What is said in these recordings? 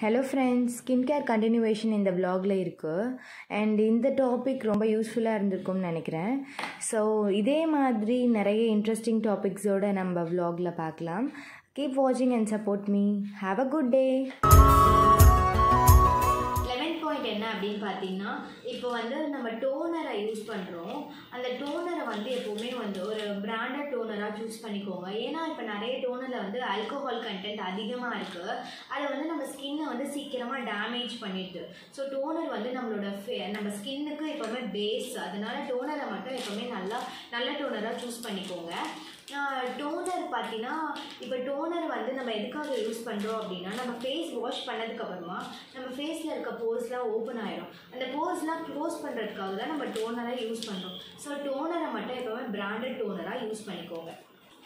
hello friends skin care continuation இந்த vlogல இருக்குது அண்ட் இந்த டாபிக் ரொம்ப யூஸ்ஃபுல்லாக இருந்திருக்கும்னு நினைக்கிறேன் ஸோ இதே மாதிரி நிறைய இன்ட்ரெஸ்டிங் டாபிக்ஸோட நம்ம vlogல பார்க்கலாம் கீப் வாட்சிங் and support me have a good day eleven point என்ன அப்படின்னு பார்த்தீங்கன்னா இப்போ வந்து நம்ம டோனரை யூஸ் பண்ணுறோம் அந்த டோனரை வந்து எப்போவுமே வந்து ஒரு பிராண்டட் டோனராக சூஸ் பண்ணிக்கோங்க ஏன்னா இப்போ நிறைய டோனரில் வந்து ஆல்கோஹால் கண்டென்ட் அதிகமாக இருக்குது அதை வந்து நம்ம ஸ்கின்னை வந்து சீக்கிரமாக டேமேஜ் பண்ணிடுது ஸோ டோனர் வந்து நம்மளோட ஃபே நம்ம ஸ்கின்னுக்கு எப்போவுமே பேஸ் அதனால டோனரை மட்டும் எப்போவுமே நல்லா நல்ல டோனராக சூஸ் பண்ணிக்கோங்க டோனர் பார்த்தீங்கன்னா இப்போ டோனர் வந்து நம்ம எதுக்காக யூஸ் பண்ணுறோம் அப்படின்னா நம்ம ஃபேஸ் வாஷ் பண்ணதுக்கப்புறமா நம்ம ஃபேஸில் இருக்க போர்ஸ்லாம் ஓப்பன் ஆயிடும் அந்த போர்ஸ்லாம் க்ளோஸ் பண்ணுறதுக்காக தான் நம்ம டோனரை யூஸ் பண்ணுறோம் ஸோ டோனரை மட்டும் எப்போவுமே பிராண்டட் டோனராக யூஸ் பண்ணிக்கோங்க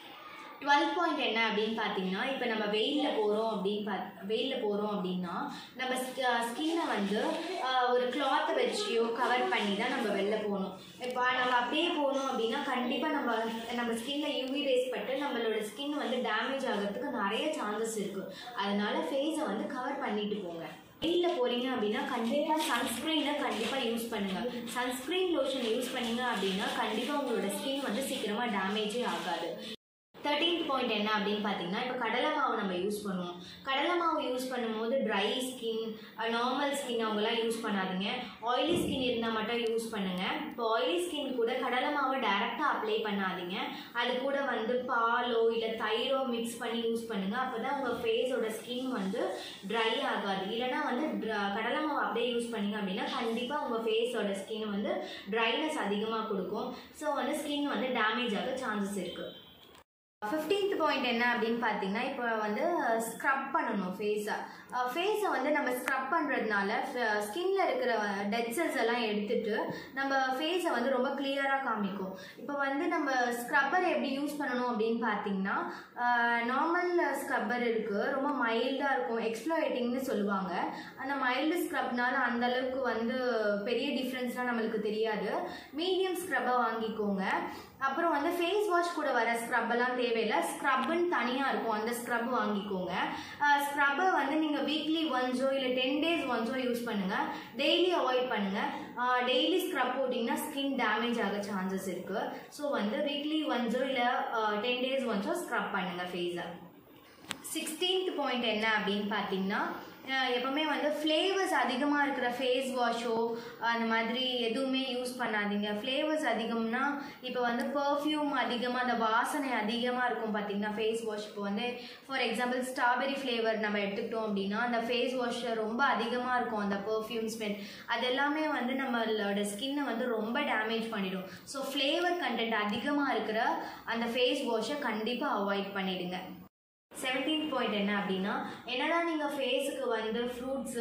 டுவெல் பாயிண்ட் என்ன அப்படின்னு பார்த்தீங்கன்னா இப்போ நம்ம வெயிலில் போகிறோம் அப்படின்னு பாத் வெயிலில் போகிறோம் அப்படின்னா நம்ம ஸ்கின்னை வந்து ஆஹ், ஒரு கிளாத்தை வச்சியோ கவர் பண்ணி தான் நம்ம வெளில போகணும் இப்போ நம்ம அப்படியே போகணும் அப்படின்னா கண்டிப்பாக நம்ம நம்ம ஸ்கின்ல யூவி ரேஸ் பட்டு நம்மளோட ஸ்கின் வந்து டேமேஜ் ஆகிறதுக்கு நிறைய சான்சஸ் இருக்குது அதனால ஃபேஸை வந்து கவர் பண்ணிட்டு போங்க வெயிலில் போகிறீங்க அப்படின்னா கண்டிப்பாக சன்ஸ்க்ரீனை கண்டிப்பாக யூஸ் பண்ணுங்கள் சன்ஸ்க்ரீன் லோஷன் யூஸ் பண்ணீங்க அப்படின்னா கண்டிப்பாக உங்களோட ஸ்கின் வந்து சீக்கிரமாக டேமேஜே ஆகாது தேர்ட்டீன்த் பாயிண்ட் என்ன அப்படின்னு பார்த்தீங்கன்னா இப்போ கடலை மாவு நம்ம யூஸ் பண்ணுவோம் கடலை மாவு யூஸ் பண்ணும்போது ட்ரை ஸ்கின் நார்மல் ஸ்கின் அவங்களாம் யூஸ் பண்ணாதீங்க ஆயிலி ஸ்கின் இருந்தால் மட்டும் யூஸ் பண்ணுங்கள் இப்போ ஆயிலி ஸ்கின் கூட கடலை மாவை டேரெக்டாக அப்ளை பண்ணாதீங்க அது கூட வந்து பாலோ இல்லை தயிரோ மிக்ஸ் பண்ணி யூஸ் பண்ணுங்கள் அப்போ தான் உங்கள் ஃபேஸோட ஸ்கின் வந்து ட்ரை ஆகாது இல்லைனா வந்து dr- கடலை மாவு அப்படியே யூஸ் பண்ணீங்க அப்படின்னா கண்டிப்பாக உங்கள் ஃபேஸோட ஸ்கின் வந்து ட்ரைனஸ் அதிகமாக கொடுக்கும் ஸோ வந்து ஸ்கின் வந்து டேமேஜ் ஆக சான்சஸ் இருக்குது ஃபிஃப்டீன்த் பாயிண்ட் என்ன அப்படின்னு பார்த்தீங்கன்னா இப்போ வந்து ஸ்க்ரப் பண்ணணும் ஃபேஸை ஃபேஸை வந்து நம்ம ஸ்க்ரப் பண்ணுறதுனால ஸ்கின்ல இருக்கிற டெட் செல்ஸ் எல்லாம் எடுத்துட்டு நம்ம ஃபேஸை வந்து ரொம்ப கிளியராக காமிக்கும் இப்போ வந்து நம்ம ஸ்க்ரப்பர் எப்படி யூஸ் பண்ணணும் அப்படின்னு பார்த்தீங்கன்னா நார்மல் ஸ்க்ரப்பர் இருக்குது ரொம்ப மைல்டாக இருக்கும் எக்ஸ்ப்ளோரேட்டிங்னு சொல்லுவாங்க அந்த மைல்டு ஸ்க்ரப்னால அந்த அளவுக்கு வந்து பெரிய டிஃப்ரென்ஸ்லாம் நம்மளுக்கு தெரியாது மீடியம் ஸ்க்ரப்பை வாங்கிக்கோங்க அப்புறம் வந்து ஃபேஸ் வாஷ் கூட வர ஸ்க்ரப் எல்லாம் தேவையில்லை ஸ்க்ரப்புன்னு தனியாக இருக்கும் அந்த ஸ்க்ரப் வாங்கிக்கோங்க ஸ்க்ரப்பை வந்து நீங்கள் வீக்லி ஒன்ஸோ இல்லை டென் டேஸ் ஒன்ஸோ யூஸ் பண்ணுங்கள் டெய்லி அவாய்ட் பண்ணுங்கள் டெய்லி ஸ்க்ரப் போட்டிங்கன்னா ஸ்கின் டேமேஜ் ஆக சான்சஸ் இருக்குது ஸோ வந்து வீக்லி ஒன்ஸோ இல்லை டென் டேஸ் ஒன்ஸோ ஸ்க்ரப் பண்ணுங்கள் ஃபேஸை சிக்ஸ்டீன்த் பாயிண்ட் என்ன அப்படின்னு பார்த்தீங்கன்னா அஹ் எப்பவுமே வந்து ஃப்ளேவர்ஸ் அதிகமாக இருக்கிற ஃபேஸ் வாஷோ அந்த மாதிரி எதுவுமே யூஸ் பண்ணாதீங்க ஃப்ளேவர்ஸ் அதிகம்னா இப்போ வந்து பர்ஃப்யூம் அதிகமாக அந்த வாசனை அதிகமாக இருக்கும் பார்த்தீங்கன்னா ஃபேஸ் வாஷ் இப்போ வந்து ஃபார் எக்ஸாம்பிள் ஸ்ட்ராபெரி ஃப்ளேவர் நம்ம எடுத்துக்கிட்டோம் அப்படின்னா அந்த ஃபேஸ் வாஷ் ரொம்ப அதிகமாக இருக்கும் அந்த பர்ஃப்யூம் ஸ்மெல் அது எல்லாமே வந்து நம்மளோட ஸ்கின்னை வந்து ரொம்ப டேமேஜ் பண்ணிடும் ஸோ ஃப்ளேவர் கண்டென்ட் அதிகமாக இருக்கிற அந்த ஃபேஸ் வாஷை கண்டிப்பாக அவாய்ட் பண்ணிடுங்க செவன்டீன்த் பாயிண்ட் என்ன அப்படின்னா என்னதான் நீங்கள் ஃபேஸுக்கு வந்து ஃப்ரூட்ஸு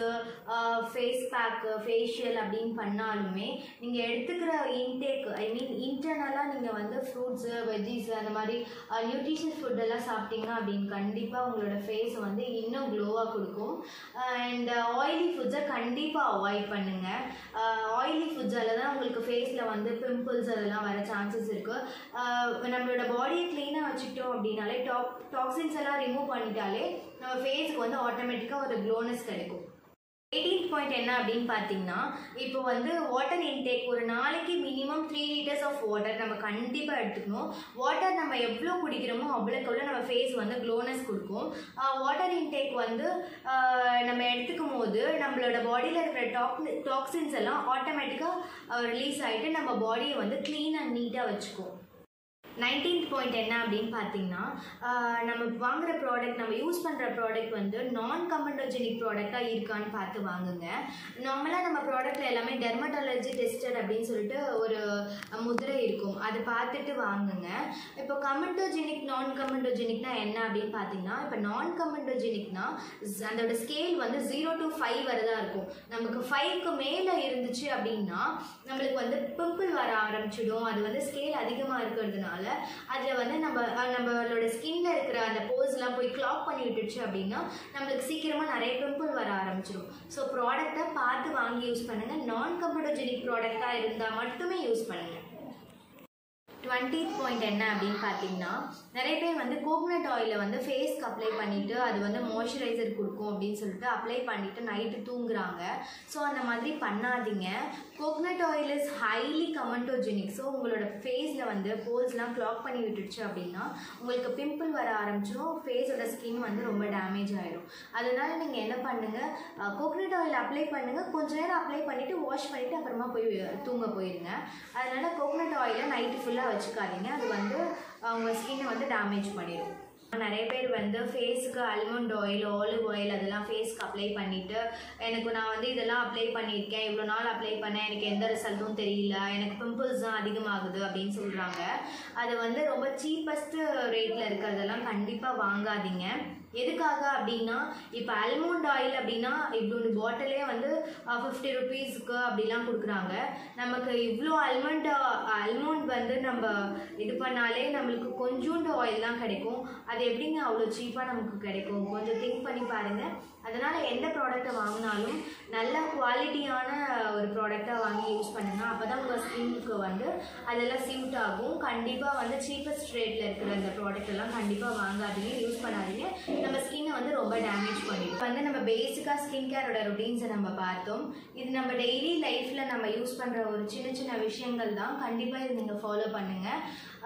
ஃபேஸ் பேக்கு ஃபேஷியல் அப்படின்னு பண்ணாலுமே நீங்கள் எடுத்துக்கிற இன்டேக் ஐ மீன் இன்டர்னலாக நீங்கள் வந்து ஃப்ரூட்ஸு வெஜ்ஜீஸ் அந்த மாதிரி நியூட்ரிஷியஸ் ஃபுட் எல்லாம் சாப்பிட்டீங்க அப்படின்னு கண்டிப்பாக உங்களோட ஃபேஸ் வந்து இன்னும் க்ளோவாக கொடுக்கும் அண்ட் ஆயிலி ஃபுட்ஸை கண்டிப்பாக அவாய்ட் பண்ணுங்கள் ஆயிலி ஃபுட்ஸால் தான் உங்களுக்கு ஃபேஸில் வந்து பிம்பிள்ஸ் அதெல்லாம் வர சான்சஸ் இருக்குது நம்மளோட பாடியை க்ளீனாக வச்சுக்கிட்டோம் அப்படின்னாலே டாக் டாக்ஸின்ஸ் எல்லாம் ரிமூவ் பண்ணிட்டாலே நம்ம ஃபேஸுக்கு வந்து ஆட்டோமேட்டிக்காக ஒரு க்ளோனஸ் கிடைக்கும் எயிட்டீன்த் பாயிண்ட் என்ன அப்படின்னு பார்த்தீங்கன்னா இப்போ வந்து வாட்டர் இன்டேக் ஒரு நாளைக்கு minimum three litres of water நம்ம கண்டிப்பாக எடுத்துக்கணும் வாட்டர் நம்ம எவ்வளோ குடிக்கிறோமோ அவ்வளோக்கு எவ்வளோ நம்ம ஃபேஸ் வந்து க்ளோனஸ் கொடுக்கும் வாட்டர் இன்டேக் வந்து ஆஹ், நம்ம எடுத்துக்கும் போது நம்மளோட பாடியில் இருக்கிற டாக் டாக்ஸின்ஸ் எல்லாம் ஆட்டோமேட்டிக்காக ரிலீஸ் ஆகிட்டு நம்ம பாடியை வந்து க்ளீன் அண்ட் நீட்டாக வச்சுக்கும் நைன்டீன்த் பாயிண்ட் என்ன அப்படின்னு பார்த்தீங்கன்னா ஆஹ் நம்ம வாங்குற ப்ராடக்ட் நம்ம யூஸ் பண்ணுற ப்ராடக்ட் வந்து நான் கமெண்டோஜெனிக் ப்ராடக்டாக இருக்கான்னு பார்த்து வாங்குங்க நார்மலாக நம்ம ப்ராடக்ட்டில் எல்லாமே டெர்மட்டாலஜி டெஸ்டட் அப்படின்னு சொல்லிட்டு ஒரு முதிரை இருக்கும் அதை பார்த்துட்டு வாங்குங்க இப்போ கமெண்டோஜெனிக் நான் கமெண்டோஜெனிக்னா என்ன அப்படின்னு பார்த்தீங்கன்னா இப்போ நான் கமெண்டோஜெனிக்னா அதோட ஸ்கேல் வந்து ஜீரோ டு ஃபைவ் வரதா இருக்கும் நமக்கு ஃபைவ்க்கு மேலே இருந்துச்சு அப்படின்னா நம்மளுக்கு வந்து பிம்பிள் வர ஆரம்பிச்சிடும் அது வந்து ஸ்கேல் அதிகமாக இருக்கிறதுனால அதில் வந்து நம்ம அஹ், நம்மளோட ஸ்கின்ல இருக்கிற அந்த போர்ஸ்லாம் போய் கிளாக் பண்ணி விட்டுடுச்சு அப்படின்னா நம்மளுக்கு சீக்கிரமாக நிறைய பிம்பிள் வர ஆரம்பிச்சிடும் ஸோ ப்ராடக்டை பார்த்து வாங்கி யூஸ் பண்ணுங்கள் நான் கம்ப்யூட்டர்ஜெனிக் ப்ராடக்டாக இருந்தால் மட்டுமே யூஸ் பண்ணுங்கள் டுவெண்ட்டி பாயிண்ட் என்ன அப்படின்னு பார்த்தீங்கன்னா நிறைய பேர் வந்து கோகனட் ஆயிலை வந்து ஃபேஸ்க்கு அப்ளை பண்ணிவிட்டு அது வந்து மாய்ஸ்சரைசர் கொடுக்கும் அப்படின்னு சொல்லிட்டு அப்ளை பண்ணிவிட்டு நைட்டு தூங்குறாங்க ஸோ அந்த மாதிரி பண்ணாதீங்க coconut oil is highly comedogenic so உங்களோட ஃபேஸில் வந்து போல்ஸ்லாம் க்ளாக் பண்ணி விட்டுடுச்சு அப்படின்னா உங்களுக்கு பிம்பிள் வர ஆரம்பிச்சிடும் ஃபேஸோட ஸ்கின் வந்து ரொம்ப டேமேஜ் ஆகிடும் அதனால நீங்கள் என்ன பண்ணுங்கள் கோகனட் ஆயில் அப்ளை பண்ணுங்கள் கொஞ்ச நேரம் அப்ளை பண்ணிவிட்டு வாஷ் பண்ணிவிட்டு அப்புறமா போய் தூங்க போயிருங்க அதனால கோகனட் ஆயிலை நைட்டு ஃபுல்லாக வச்சுக்காதீங்க அது வந்து அவங்க ஸ்கின்னை வந்து டேமேஜ் பண்ணிடும் நிறைய பேர் வந்து ஃபேஸுக்கு அல்மண்ட் ஆயில் ஆலிவ் ஆயில் அதெல்லாம் ஃபேஸ்க்கு அப்ளை பண்ணிவிட்டு எனக்கு நான் வந்து இதெல்லாம் அப்ளை பண்ணியிருக்கேன் இவ்வளோ நாள் அப்ளை பண்ணேன் எனக்கு எந்த ரிசல்ட்டும் தெரியல எனக்கு பிம்பிள்ஸ் தான் அதிகமாகுது அப்படின்னு சொல்கிறாங்க அது வந்து ரொம்ப சீப்பஸ்ட்டு ரேட்டில் இருக்கிறதெல்லாம் கண்டிப்பாக வாங்காதீங்க எதுக்காக அப்படின்னா இப்போ அல்மோண்ட் ஆயில் அப்படின்னா இவ்வளோ பாட்டிலே வந்து ஃபிஃப்டி ருபீஸ்க்கு அப்படிலாம் கொடுக்குறாங்க நமக்கு இவ்வளோ அல்மண்ட் அல்மோண்ட் வந்து நம்ம இது பண்ணாலே நம்மளுக்கு கொஞ்சோண்டு ஆயில் தான் கிடைக்கும் அது எப்படிங்க அவ்வளோ சீப்பாக நமக்கு கிடைக்கும் கொஞ்சம் திங்க் பண்ணி பாருங்கள் அதனால் எந்த ப்ராடக்ட்டை வாங்கினாலும் நல்ல குவாலிட்டியான ஒரு ப்ராடக்டாக வாங்கி யூஸ் பண்ணுங்கள் அப்போ தான் உங்கள் ஸ்கின்னுக்கு வந்து அதெல்லாம் சூட் ஆகும் கண்டிப்பாக வந்து சீப்பஸ்ட் ரேட்டில் இருக்கிற அந்த ப்ராடக்ட் எல்லாம் கண்டிப்பாக வாங்காதீங்க யூஸ் பண்ணாதீங்க நம்ம ஸ்கின்னை வந்து ரொம்ப டேமேஜ் பண்ணிடும் வந்து நம்ம பேசிக்காக ஸ்கின் கேரோட ரொட்டீன்ஸை நம்ம பார்த்தோம் இது நம்ம டெய்லி லைஃப்பில் நம்ம யூஸ் பண்ணுற ஒரு சின்ன சின்ன விஷயங்கள் தான் கண்டிப்பாக இது நீங்கள் ஃபாலோ பண்ணுங்கள்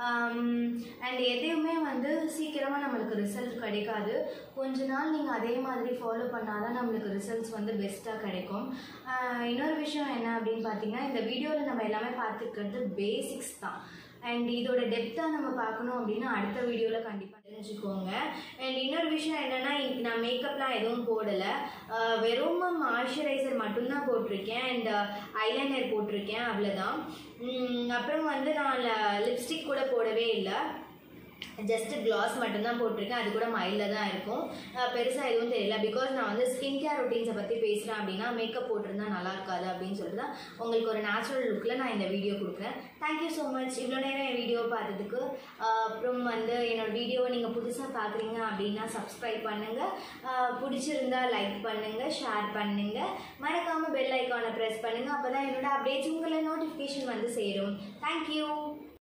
அண்ட் எதையுமே வந்து சீக்கிரமாக நம்மளுக்கு ரிசல்ட் கிடைக்காது கொஞ்ச நாள் நீங்கள் அதே மாதிரி ஃபாலோ பண்ணால் தான் நம்மளுக்கு ரிசல்ட்ஸ் வந்து பெஸ்ட்டாக கிடைக்கும் ஆஹ் இன்னொரு விஷயம் என்ன அப்படின்னு பார்த்தீங்கன்னா இந்த வீடியோவில் நம்ம எல்லாமே பார்த்துக்கிறது பேசிக்ஸ் தான் அண்ட் இதோட டெப்த்தாக நம்ம பார்க்கணும் அப்படின்னா அடுத்த வீடியோவில் கண்டிப்பாக தெரிஞ்சுக்கோங்க அண்ட் இன்னொரு விஷயம் என்னென்னா நான் மேக்கப்லாம் எதுவும் போடலை ஆஹ் வெறும் மாய்ஸ்சரைசர் மட்டும்தான் போட்டிருக்கேன் அண்ட் ஐலைனர் போட்டிருக்கேன் அவ்வளோதான் உம் அப்புறம் வந்து நான் லிப்ஸ்டிக் கூட போடவே இல்லை ஜஸ்ட் கிளாஸ் மட்டும்தான் போட்டிருக்கேன் அது கூட மைல்டில் தான் இருக்கும் பெருசாக எதுவும் தெரியல பிகாஸ் நான் வந்து ஸ்கின் கேர் ரொட்டீன்ஸை பற்றி பேசுகிறேன் அப்படின்னா மேக்கப் போட்டிருந்தா நல்லா இருக்காது அப்படின்னு சொல்லிட்டு தான் உங்களுக்கு ஒரு நேச்சுரல் லுக்கில் நான் இந்த வீடியோ கொடுக்குறேன் தேங்க்யூ ஸோ மச் இவ்வளோ நேரம் என் வீடியோ பார்த்ததுக்கு ஆஹ் அப்புறம் வந்து என்னோட வீடியோவை நீங்கள் புதுசாக பார்க்குறீங்க அப்படின்னா சப்ஸ்கிரைப் பண்ணுங்கள் ஆஹ் பிடிச்சிருந்தா லைக் பண்ணுங்கள் ஷேர் பண்ணுங்கள் மறக்காமல் பெல் ஐக்கானை ப்ரெஸ் பண்ணுங்கள் அப்போ தான் என்னோட அப்டேட்ஸ் உங்களை நோட்டிஃபிகேஷன் வந்து சேரும் தேங்க்யூ